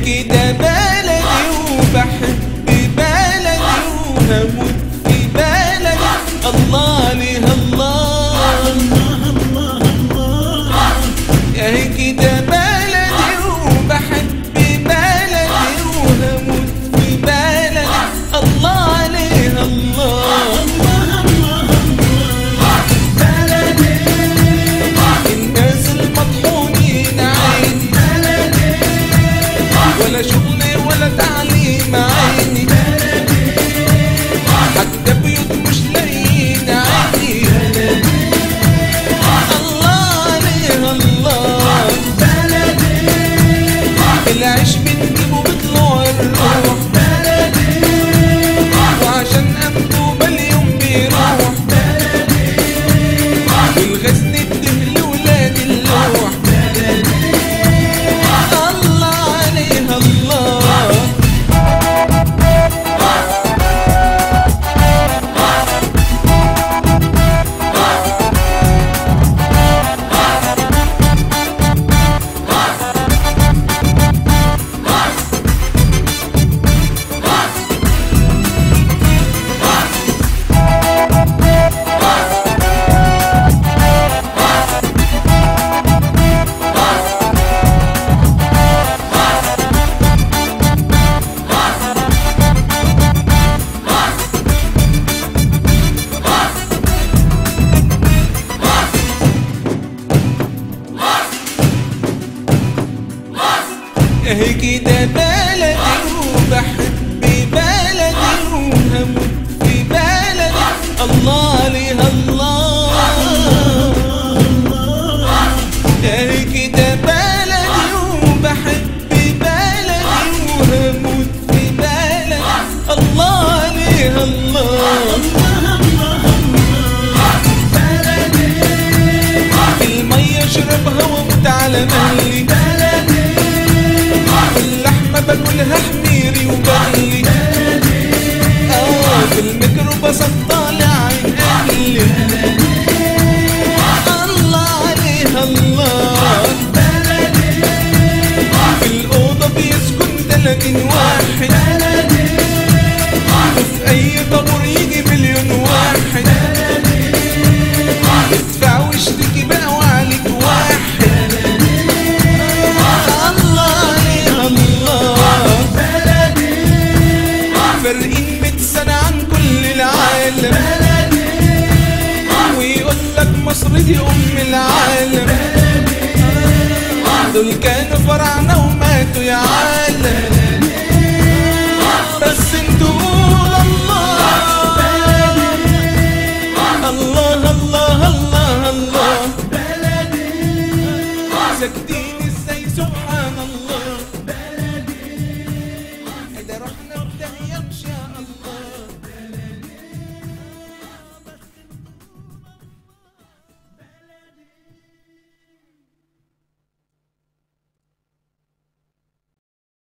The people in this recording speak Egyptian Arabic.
كده بلدي وبحب بلدي وهموت في بلدي الله ليها الله اهي كده بلدي وبحب بلدي وهموت في بلدي الله عليها الله الناس المطحونين عيني ولا شغل ولا تعليم عيني حتى بيوت مش لاقيين عيني الله عليها الله العيش بنجيبه بطلوع الروح وعشان أمدوبة اليوم بيروح والغزل الدهل ولاد اللوح الله عليها الله اهي كده بلدي وبحب بلدي وهموت في بلدي الله عليها الله اهي كده بلدي وبحب بلدي وهموت في بلدي الله عليها الله المية اشربها واموت على مهلي اللحمة باكلها حميري وبغلي اه في الميكروباص طالع عين اهلي الله عليها الله في الأوضة بيسكن تلاتين واحد وفي أي طابور يجي مليون واحد ادفع واشتكي بقى وعليك واحد الله عليها الله فارقين مية سنة عن كل العالم ويقول لك مصر دي أم العالم دول كانوا فرع